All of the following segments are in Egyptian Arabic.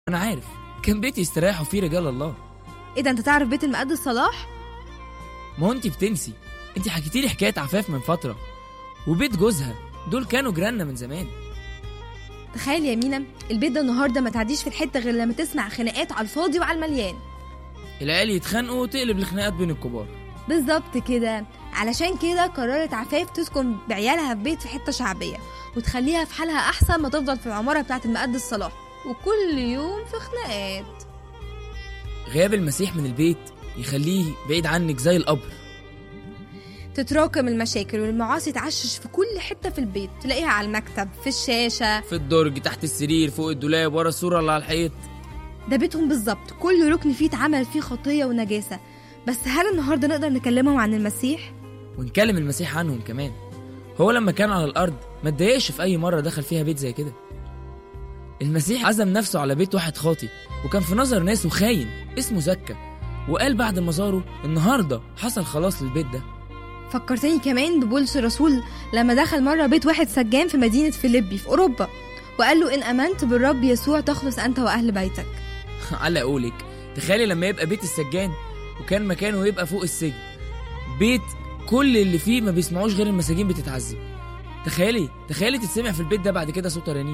انا عارف كان بيت يستريحوا فيه رجال الله ايه ده انت تعرف بيت المقدس صلاح ما هو انت بتنسي انت حكيتي لي حكايه عفاف من فتره وبيت جوزها دول كانوا جيراننا من زمان تخيل يا مينا البيت ده النهارده ما تعديش في الحته غير لما تسمع خناقات على الفاضي وعلى المليان العيال يتخانقوا وتقلب الخناقات بين الكبار بالظبط كده علشان كده قررت عفاف تسكن بعيالها في بيت في حته شعبيه وتخليها في حالها احسن ما تفضل في العماره بتاعه المقدس صلاح وكل يوم في خناقات غياب المسيح من البيت يخليه بعيد عنك زي القبر تتراكم المشاكل والمعاصي تعشش في كل حته في البيت تلاقيها على المكتب في الشاشه في الدرج تحت السرير فوق الدولاب ورا الصوره اللي على الحيط ده بيتهم بالظبط كل ركن فيه اتعمل فيه خطيه ونجاسه بس هل النهارده نقدر نكلمهم عن المسيح ونكلم المسيح عنهم كمان هو لما كان على الارض ما اتضايقش في اي مره دخل فيها بيت زي كده المسيح عزم نفسه على بيت واحد خاطي وكان في نظر ناسه خاين اسمه زكا وقال بعد ما زاره النهارده حصل خلاص للبيت ده فكرتني كمان ببولس الرسول لما دخل مرة بيت واحد سجان في مدينة فيليبي في أوروبا وقال له إن أمنت بالرب يسوع تخلص أنت وأهل بيتك على قولك تخيلي لما يبقى بيت السجان وكان مكانه يبقى فوق السجن بيت كل اللي فيه ما بيسمعوش غير المساجين بتتعذب تخيلي تخيلي تتسمع في البيت ده بعد كده صوت رنين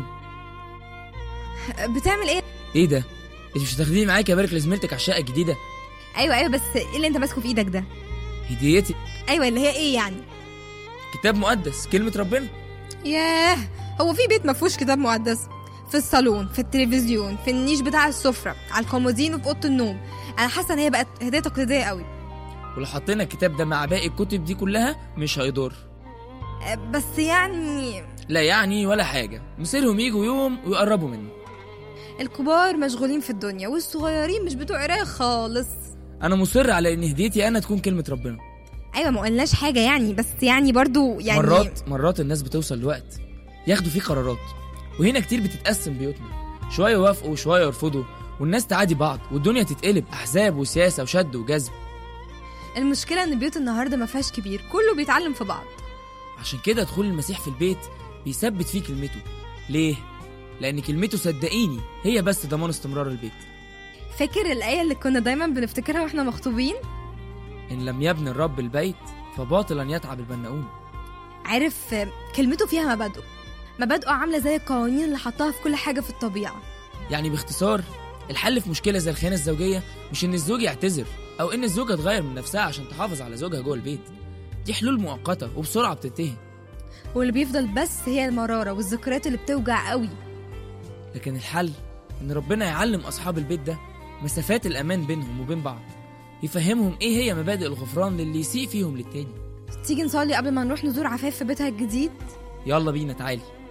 بتعمل إيه؟ ايه ده انت مش هتاخديني معاكي ابارك لزميلتك على الشقه الجديده أيوة أيوة بس إيه اللي أنت ماسكه في إيدك ده؟ هديتي أيوة اللي هي إيه يعني؟ كتاب مقدس كلمه ربنا ياه هو في بيت ما فيهوش كتاب مقدس في الصالون في التلفزيون في النيش بتاع السفرة على الكومودين وفي أوضة النوم أنا حاسة إن هي بقت هدية تقليدية قوي ولو حطينا الكتاب ده مع باقي الكتب دي كلها مش هيضر أه، بس يعني لا يعني ولا حاجه مصيرهم يجوا يوم ويقربوا منه الكبار مشغولين في الدنيا والصغيرين مش بتوع قرايه خالص انا مصر على ان هديتي انا تكون كلمه ربنا ايوه ما قلناش حاجه يعني بس يعني برضو يعني مرات مرات الناس بتوصل لوقت ياخدوا فيه قرارات وهنا كتير بتتقسم بيوتنا شويه يوافقوا وشويه يرفضوا والناس تعادي بعض والدنيا تتقلب احزاب وسياسه وشد وجذب المشكله ان بيوت النهارده ما فيهاش كبير كله بيتعلم في بعض عشان كده دخول المسيح في البيت بيثبت فيه كلمته ليه لان كلمته صدقيني هي بس ضمان استمرار البيت فاكر الايه اللي كنا دايما بنفتكرها واحنا مخطوبين ان لم يبني الرب البيت فباطلا يتعب البناؤون عارف آه، كلمته فيها مبادئه مبادئه عامله زي القوانين اللي حطها في كل حاجه في الطبيعه يعني باختصار الحل في مشكله زي الخيانه الزوجيه مش ان الزوج يعتذر او ان الزوجه تغير من نفسها عشان تحافظ على زوجها جوه البيت دي حلول مؤقته وبسرعه بتنتهي واللي بيفضل بس هي المراره والذكريات اللي بتوجع قوي لكن الحل ان ربنا يعلم اصحاب البيت ده مسافات الامان بينهم وبين بعض يفهمهم ايه هي مبادئ الغفران للي يسيء فيهم للتاني تيجي نصلي قبل ما نروح نزور عفاف في بيتها الجديد يلا بينا تعالي